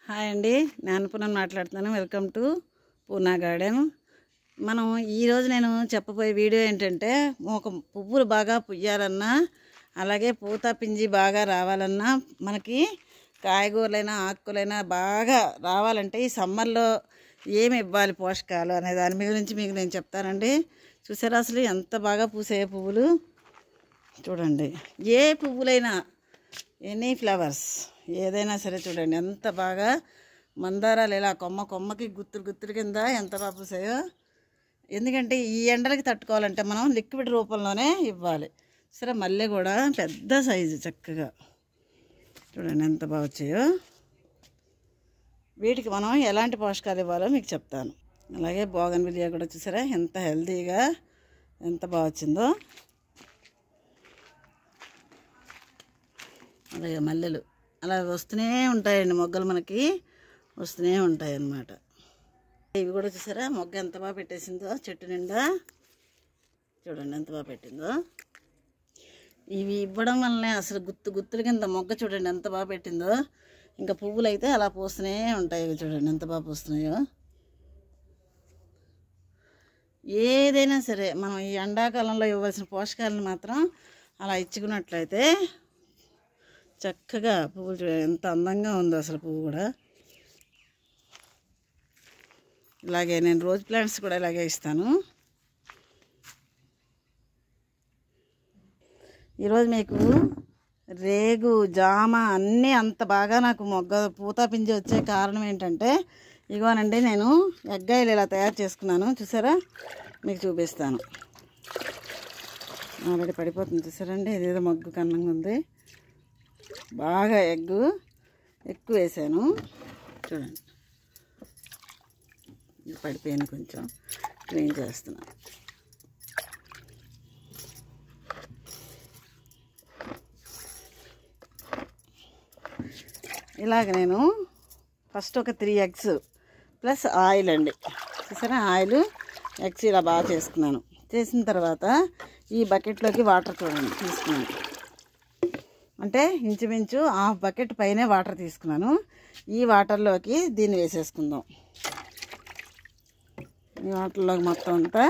Hi అండి నేను పూనం మాట్లాడుతున్నాను వెల్కమ్ టు పూనా గార్డెన్ మనం ఈరోజు నేను చెప్పబోయే వీడియో ఏంటంటే ఒక పువ్వులు బాగా పుయ్యాలన్నా అలాగే పూత పింజి బాగా రావాలన్నా మనకి కాయగూరలైనా ఆకుకూరలైనా బాగా రావాలంటే ఈ సమ్మర్లో ఏమి ఇవ్వాలి పోషకాలు అనే దాని గురించి మీకు నేను చెప్తానండి చూసారా అసలు ఎంత బాగా పూసే పువ్వులు చూడండి ఏ పువ్వులైనా ఎనీ ఫ్లవర్స్ ఏదైనా సరే చూడండి ఎంత బాగా మందారాలు ఇలా కొమ్మ కొమ్మకి గుత్తులు గుత్తులు కింద ఎంత బాగా పూసాయో ఎందుకంటే ఈ ఎండలకి తట్టుకోవాలంటే మనం లిక్విడ్ రూపంలోనే ఇవ్వాలి సరే మళ్ళీ కూడా పెద్ద సైజు చక్కగా చూడండి ఎంత బాగా వచ్చాయో వీటికి మనం ఎలాంటి పోషకాలు ఇవ్వాలో మీకు చెప్తాను అలాగే బోగన్ విలియా కూడా చూసారా ఎంత హెల్తీగా ఎంత బాగా వచ్చిందో అలాగే మల్లెలు అలా వస్తూనే ఉంటాయండి మొగ్గలు మనకి వస్తూనే ఉంటాయి అన్నమాట ఇవి కూడా చూసారా మొగ్గ ఎంత బాగా పెట్టేసిందో చెట్టు నిండా చూడండి ఎంత బాగా పెట్టిందో ఇవి ఇవ్వడం వల్లనే అసలు గుత్తు గుత్తుల కింద మొగ్గ చూడండి ఎంత బాగా పెట్టిందో ఇంకా పువ్వులు అయితే అలా పూస్తూనే ఉంటాయి ఇవి చూడండి ఎంత బాగా పూస్తున్నాయో ఏదైనా సరే మనం ఈ ఎండాకాలంలో ఇవ్వాల్సిన పోషకాలను మాత్రం అలా ఇచ్చుకున్నట్లయితే చక్కగా పువ్వులు చూడండి ఎంత అందంగా ఉందో అసలు పువ్వు కూడా ఇలాగే నేను రోజ్ ప్లాంట్స్ కూడా ఇలాగే ఇస్తాను ఈరోజు మీకు రేగు జామ అన్నీ అంత బాగా నాకు మొగ్గ పూత పింజి వచ్చే కారణం ఏంటంటే ఇగోనండి నేను ఎగ్గాయలు ఇలా తయారు చేసుకున్నాను చూసారా మీకు చూపిస్తాను ఆల్రెడీ పడిపోతుంది చూసారండి ఇదేదో మొగ్గు కన్నంగా ఉంది బాగా ఎగ్గు ఎక్కువ వేసాను చూడండి ఇది పడిపోయాను కొంచెం క్లీన్ చేస్తున్నాను ఇలాగ నేను ఫస్ట్ ఒక త్రీ ఎగ్స్ ప్లస్ ఆయిల్ అండి చూసారా ఆయిల్ ఎగ్స్ ఇలా బాగా చేసుకున్నాను చేసిన తర్వాత ఈ బకెట్లోకి వాటర్ చూడండి తీసుకున్నాను అంటే ఇంచుమించు హాఫ్ బకెట్ పైనే వాటర్ తీసుకున్నాను ఈ వాటర్లోకి దీన్ని వేసేసుకుందాం ఈ వాటర్లోకి మొత్తం అంతా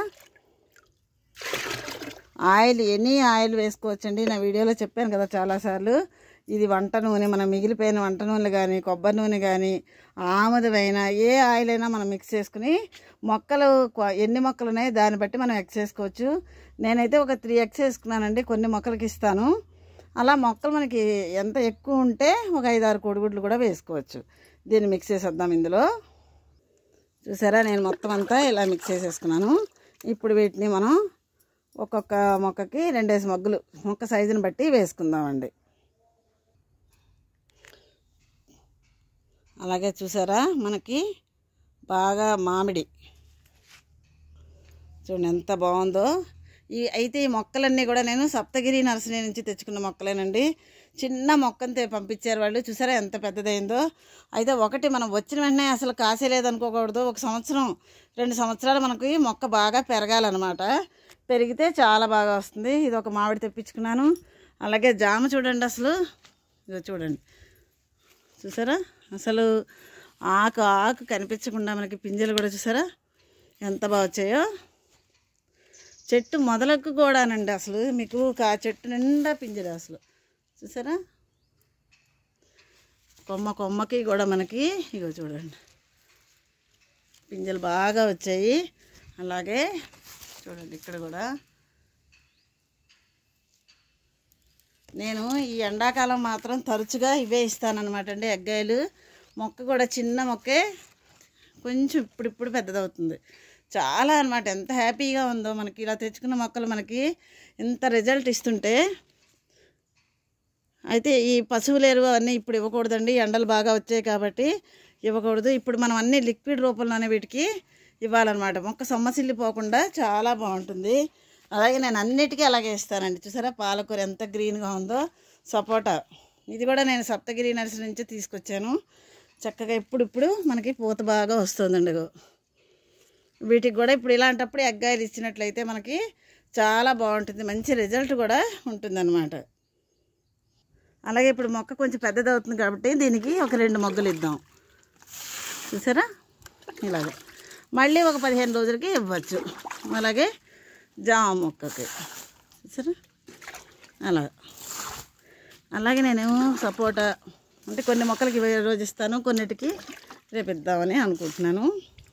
ఆయిల్ ఎనీ ఆయిల్ వేసుకోవచ్చండి నా వీడియోలో చెప్పాను కదా చాలాసార్లు ఇది వంట నూనె మనం మిగిలిపోయిన వంట నూనెలు కానీ కొబ్బరి నూనె కానీ ఆముదమైన ఏ ఆయిల్ అయినా మనం మిక్స్ చేసుకుని మొక్కలు కొ- ఎన్ని మొక్కలు ఉన్నాయి దాన్ని బట్టి మనం ఎక్స్ చేసుకోవచ్చు నేనైతే ఒక త్రీ ఎక్స్ వేసుకున్నానండి కొన్ని మొక్కలకి ఇస్తాను అలా మొక్కలు మనకి ఎంత ఎక్కువ ఉంటే ఒక ఐదు ఆరు కోడిగుడ్లు కూడా వేసుకోవచ్చు దీన్ని మిక్స్ చేసేద్దాం ఇందులో చూసారా నేను మొత్తం అంతా ఇలా మిక్స్ చేసేసుకున్నాను ఇప్పుడు వీటిని మనం ఒక్కొక్క మొక్కకి రెండేసి మొగ్గలు మొక్క సైజుని బట్టి వేసుకుందామండి అలాగే చూసారా మనకి బాగా మామిడి చూడండి ఎంత బాగుందో ఈ అయితే ఈ మొక్కలన్నీ కూడా నేను సప్తగిరి నర్సరీ నుంచి తెచ్చుకున్న మొక్కలేనండి చిన్న మొక్కని తె- పంపించారు వాళ్ళు చూసారా ఎంత పెద్దదైందో అయితే ఒకటి మనం వచ్చిన వెంటనే అసలు కాసేలేదు అనుకోకూడదు ఒక సంవత్సరం రెండు సంవత్సరాలు మనకి మొక్క బాగా పెరగాలన్నమాట పెరిగితే చాలా బాగా వస్తుంది ఇది ఒక మామిడి తెప్పించుకున్నాను అలాగే జామ చూడండి అసలు ఇదో చూడండి చూసారా అసలు ఆకు ఆకు కనిపించకుండా మనకి పింజలు కూడా చూసారా ఎంత బాగా వచ్చాయో చెట్టు మొదలకు కూడానండి అసలు మీకు కా చెట్టు నిండా పింజలు అసలు చూసారా కొమ్మ కొమ్మకి కూడా మనకి ఇగో చూడండి పింజలు బాగా వచ్చాయి అలాగే చూడండి ఇక్కడ కూడా నేను ఈ ఎండాకాలం మాత్రం తరచుగా ఇవే ఇస్తానన్నమాట అండి ఎగ్గాయలు మొక్క కూడా చిన్న మొక్కే కొంచెం ఇప్పుడిప్పుడు పెద్దదవుతుంది చాలా అన్నమాట ఎంత హ్యాపీగా ఉందో మనకి ఇలా తెచ్చుకున్న మొక్కలు మనకి ఇంత రిజల్ట్ ఇస్తుంటే అయితే ఈ పశువుల ఎరువు అన్నీ ఇప్పుడు ఇవ్వకూడదండి ఎండలు బాగా వచ్చాయి కాబట్టి ఇవ్వకూడదు ఇప్పుడు మనం అన్ని లిక్విడ్ రూపంలోనే వీటికి ఇవ్వాలన్నమాట మొక్క సొమ్మసిల్లిపోకుండా చాలా బాగుంటుంది అలాగే నేను అన్నిటికీ అలాగే ఇస్తానండి చూసారా పాలకూర ఎంత గ్రీన్గా ఉందో సపోటా ఇది కూడా నేను సప్తగిరి నర్సరీ నుంచి తీసుకొచ్చాను చక్కగా ఇప్పుడు ఇప్పుడు మనకి పూత బాగా వస్తుందండి ఇగో వీటికి కూడా ఇప్పుడు ఇలాంటప్పుడు ఎగ్గాయలు ఇచ్చినట్లయితే మనకి చాలా బాగుంటుంది మంచి రిజల్ట్ కూడా ఉంటుందన్నమాట అలాగే ఇప్పుడు మొక్క కొంచెం పెద్దది అవుతుంది కాబట్టి దీనికి ఒక రెండు మొగ్గలు ఇద్దాం చూసారా ఇలాగ మళ్ళీ ఒక పదిహేను రోజులకి ఇవ్వచ్చు అలాగే జామ మొక్కకి చూసారా అలా అలాగే నేను సపోటా అంటే కొన్ని మొక్కలకి ఈ రోజు ఇస్తాను కొన్నిటికి రేపు ఇద్దామని అనుకుంటున్నాను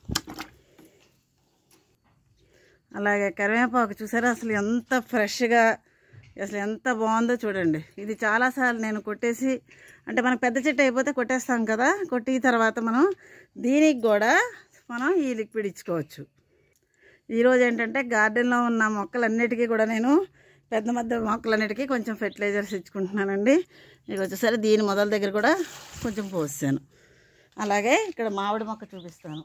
అలాగే కరివేపాకు చూసారా అసలు ఎంత ఫ్రెష్గా అసలు ఎంత బాగుందో చూడండి ఇది చాలాసార్లు నేను కొట్టేసి అంటే మనకు పెద్ద చెట్టు అయిపోతే కొట్టేస్తాం కదా కొట్టి తర్వాత మనం దీనికి కూడా మనం ఈ లిక్విడ్ ఇచ్చుకోవచ్చు ఈరోజు ఏంటంటే గార్డెన్లో ఉన్న మొక్కలన్నిటికీ కూడా నేను పెద్ద మధ్య మొక్కలన్నిటికీ కొంచెం ఫెర్టిలైజర్స్ ఇచ్చుకుంటున్నానండి ఇక వచ్చేసరి దీని మొదల దగ్గర కూడా కొంచెం పోసాను అలాగే ఇక్కడ మామిడి మొక్క చూపిస్తాను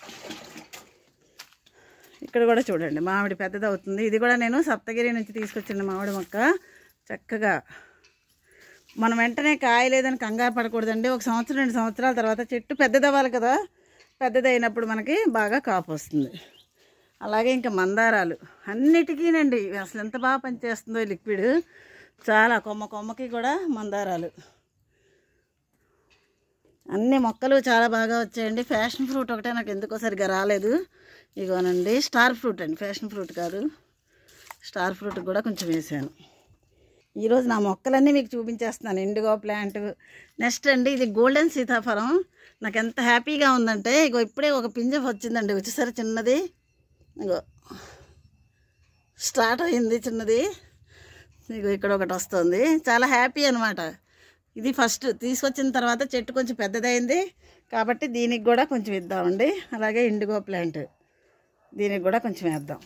ఇక్కడ కూడా చూడండి మామిడి పెద్దది అవుతుంది ఇది కూడా నేను సప్తగిరి నుంచి తీసుకొచ్చిన మామిడి మొక్క చక్కగా మనం వెంటనే కాయ లేదని కంగారు పడకూడదండి ఒక సంవత్సరం రెండు సంవత్సరాల తర్వాత చెట్టు పెద్దది అవ్వాలి కదా పెద్దది అయినప్పుడు మనకి బాగా కాపు వస్తుంది అలాగే ఇంకా మందారాలు అన్నిటికీనండి అసలు ఎంత బాగా పనిచేస్తుందో ఈ లిక్విడ్ చాలా కొమ్మ కొమ్మకి కూడా మందారాలు అన్ని మొక్కలు చాలా బాగా వచ్చాయండి ఫ్యాషన్ ఫ్రూట్ ఒకటే నాకు ఎందుకో సరిగా రాలేదు ఇగోనండి స్టార్ ఫ్రూట్ అండి ఫ్యాషన్ ఫ్రూట్ కాదు స్టార్ ఫ్రూట్ కూడా కొంచెం వేసాను ఈరోజు నా మొక్కలన్నీ మీకు చూపించేస్తున్నాను ఇండిగో ప్లాంట్ నెక్స్ట్ అండి ఇది గోల్డెన్ సీతాఫలం నాకు ఎంత హ్యాపీగా ఉందంటే ఇగో ఇప్పుడే ఒక పింజ వచ్చిందండి వచ్చేసరి చిన్నది ఇగో స్టార్ట్ అయింది చిన్నది ఇగో ఇక్కడ ఒకటి వస్తుంది చాలా హ్యాపీ అనమాట ఇది ఫస్ట్ తీసుకొచ్చిన తర్వాత చెట్టు కొంచెం పెద్దదైంది కాబట్టి దీనికి కూడా కొంచెం ఇద్దామండి అలాగే ఇండిగో ప్లాంట్ దీనికి కూడా కొంచెం వేద్దాం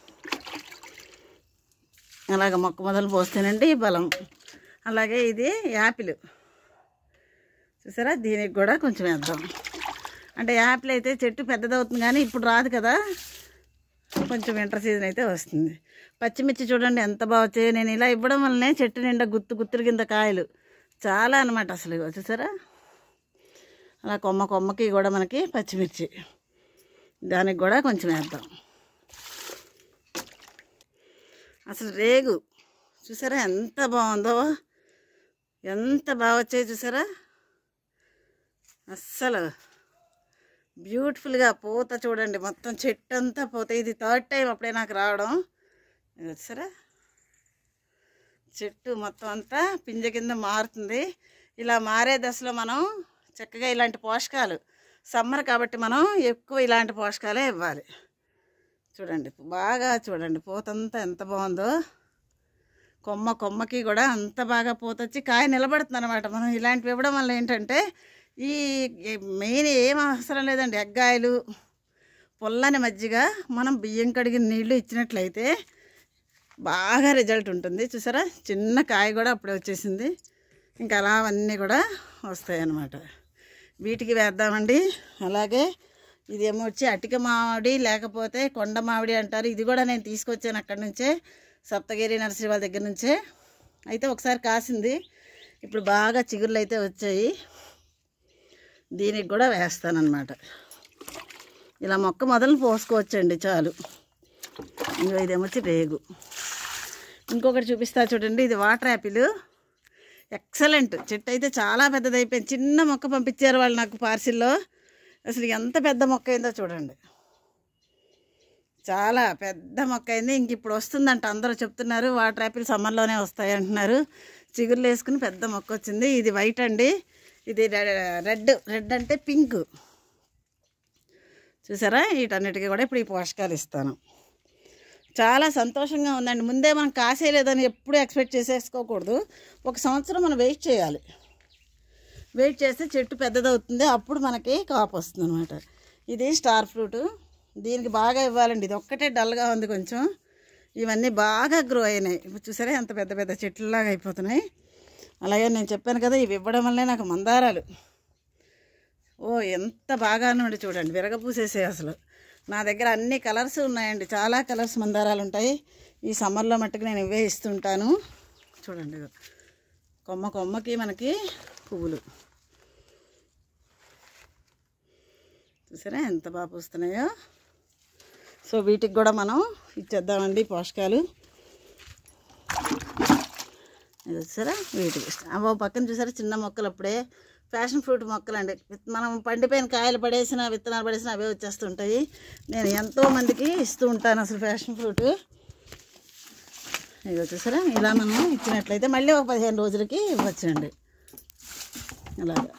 అలాగ మొక్క మొదలు పోస్తేనండి బలం అలాగే ఇది యాపిల్ చూసారా దీనికి కూడా కొంచెం వేద్దాం అంటే యాపిల్ అయితే చెట్టు పెద్దదవుతుంది కానీ ఇప్పుడు రాదు కదా కొంచెం వింటర్ సీజన్ అయితే వస్తుంది పచ్చిమిర్చి చూడండి ఎంత బాగా వచ్చాయో నేను ఇలా ఇవ్వడం వల్లనే చెట్టు నిండా గుత్తు గుత్తులు కింద కాయలు చాలా అనమాట అసలు ఇగో చూసారా అలా కొమ్మ కొమ్మకి కూడా మనకి పచ్చిమిర్చి దానికి కూడా కొంచెం వేద్దాం అసలు రేగు చూసారా ఎంత బాగుందో ఎంత బాగా వచ్చాయి చూసారా అస్సలు బ్యూటిఫుల్గా పూత చూడండి మొత్తం చెట్టు అంతా పూత ఇది థర్డ్ టైం అప్పుడే నాకు రావడం ఇది వచ్చారా చెట్టు మొత్తం అంతా పింజ కింద మారుతుంది ఇలా మారే దశలో మనం చక్కగా ఇలాంటి పోషకాలు సమ్మర్ కాబట్టి మనం ఎక్కువ ఇలాంటి పోషకాలే ఇవ్వాలి చూడండి బాగా చూడండి పూతంతా ఎంత బాగుందో కొమ్మ కొమ్మకి కూడా అంత బాగా పూత వచ్చి కాయ నిలబడుతుంది అనమాట మనం ఇలాంటివి ఇవ్వడం వల్ల ఏంటంటే ఈ ఈ మెయిన్ ఏం అవసరం లేదండి ఎగ్గాయలు పొల్లని మజ్జిగ మనం బియ్యం కడిగిన నీళ్లు ఇచ్చినట్లయితే బాగా రిజల్ట్ ఉంటుంది చూసారా చిన్న కాయ కూడా అప్పుడే వచ్చేసింది ఇంకా అలా అవన్నీ కూడా వస్తాయి అన్నమాట వీటికి వేద్దామండి అలాగే ఇదేమో వచ్చి అటిక మామిడి లేకపోతే కొండ మామిడి అంటారు ఇది కూడా నేను తీసుకొచ్చాను అక్కడి నుంచే సప్తగిరి నర్సరీ వాళ్ళ దగ్గర నుంచే అయితే ఒకసారి కాసింది ఇప్పుడు బాగా చిగుర్లు అయితే వచ్చాయి దీనికి కూడా వేస్తానన్నమాట ఇలా మొక్క మొదలు పోసుకోవచ్చండి చాలు ఇంకో ఇదేమొచ్చి రేగు ఇంకొకటి చూపిస్తా చూడండి ఇది వాటర్ యాపిల్ ఎక్సలెంట్ చెట్టు అయితే చాలా పెద్దది అయిపోయింది చిన్న మొక్క పంపించారు వాళ్ళు నాకు పార్సిల్లో అసలు ఎంత పెద్ద మొక్క అయిందో చూడండి చాలా పెద్ద మొక్క అయింది ఇంక ఇప్పుడు వస్తుందంట అందరూ చెప్తున్నారు వాటర్ యాపిల్ సమ్మర్లోనే వస్తాయి అంటున్నారు చిగుర్లు వేసుకుని పెద్ద మొక్క వచ్చింది ఇది వైట్ అండి ఇది రెడ్ రెడ్ అంటే పింక్ చూసారా వీటన్నిటికీ కూడా ఇప్పుడు ఈ పోషకాలు ఇస్తాను చాలా సంతోషంగా ఉందండి ముందే మనం కాసేయలేదని ఎప్పుడు ఎక్స్పెక్ట్ చేసేసుకోకూడదు ఒక సంవత్సరం మనం వెయిట్ చేయాలి వెయిట్ చేస్తే చెట్టు పెద్దదవుతుంది అప్పుడు మనకి కాపు వస్తుంది అనమాట ఇది స్టార్ ఫ్రూట్ దీనికి బాగా ఇవ్వాలండి ఇది ఒక్కటే డల్గా ఉంది కొంచెం ఇవన్నీ బాగా గ్రో అయినాయి ఇప్పుడు చూసారా ఎంత పెద్ద పెద్ద చెట్లలాగా అయిపోతున్నాయి అలాగే నేను చెప్పాను కదా ఇవి ఇవ్వడం వల్లే నాకు మందారాలు ఓ ఎంత బాగానే ఉండి చూడండి విరగపూసేసే అసలు నా దగ్గర అన్ని కలర్స్ ఉన్నాయండి చాలా కలర్స్ మందారాలు ఉంటాయి ఈ సమ్మర్లో మట్టుకు నేను ఇవే ఇస్తుంటాను చూడండి ఇగో. కొమ్మ కొమ్మకి మనకి పువ్వులు చూసారా ఎంత బాగా పూస్తున్నాయో సో వీటికి కూడా మనం ఇచ్చేద్దామండి పోషకాలు ఇది చూసారా వీటికి ఇష్టం అవ్వ పక్కన చూసారా చిన్న మొక్కలు అప్పుడే ఫ్యాషన్ ఫ్రూట్ మొక్కలండి విత్- మనం పండిపోయిన కాయలు పడేసిన విత్తనాలు పడేసిన అవే వచ్చేస్తుంటాయి నేను ఎంతో మందికి ఇస్తూ ఉంటాను అసలు ఫ్యాషన్ ఫ్రూట్ ఇవి చూసారా ఇలా మనం ఇచ్చినట్లయితే మళ్ళీ ఒక పదిహేను రోజులకి ఇవ్వచ్చండి అలాగా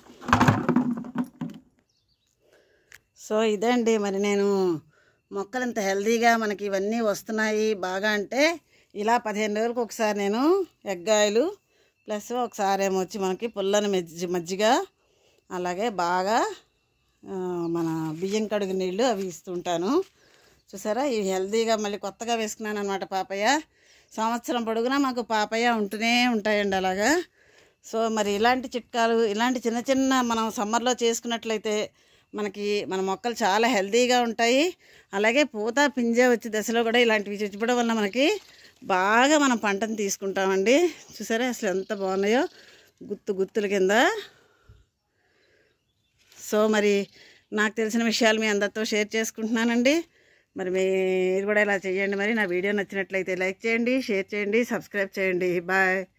సో ఇదండి మరి నేను మొక్కలు ఇంత హెల్తీగా మనకి ఇవన్నీ వస్తున్నాయి బాగా అంటే ఇలా పదిహేను రోజులకు ఒకసారి నేను ఎగ్గాయలు ప్లస్ ఒకసారి ఏమో వచ్చి మనకి పుల్లని మజ్జి మజ్జిగ అలాగే బాగా ఆ, మన బియ్యం కడుగు నీళ్ళు అవి ఇస్తుంటాను చూసారా ఇవి హెల్తీగా మళ్ళీ కొత్తగా వేసుకున్నాను అనమాట పాపయ్య సంవత్సరం పొడుగునా మాకు పాపయ్య ఉంటూనే ఉంటాయండి అలాగా సో మరి ఇలాంటి చిట్కాలు ఇలాంటి చిన్న చిన్న మనం సమ్మర్లో చేసుకున్నట్లయితే మనకి మన మొక్కలు చాలా హెల్తీగా ఉంటాయి అలాగే పూత పింజ వచ్చే దశలో కూడా ఇలాంటివి చెప్పడం వల్ల మనకి బాగా మనం పంటను తీసుకుంటామండి చూసారా అసలు ఎంత బాగున్నాయో గుత్తు గుత్తుల కింద సో మరి నాకు తెలిసిన విషయాలు మీ అందరితో షేర్ చేసుకుంటున్నానండి మరి మీరు కూడా ఇలా చేయండి మరి నా వీడియో నచ్చినట్లయితే లైక్ చేయండి షేర్ చేయండి సబ్స్క్రైబ్ చేయండి బాయ్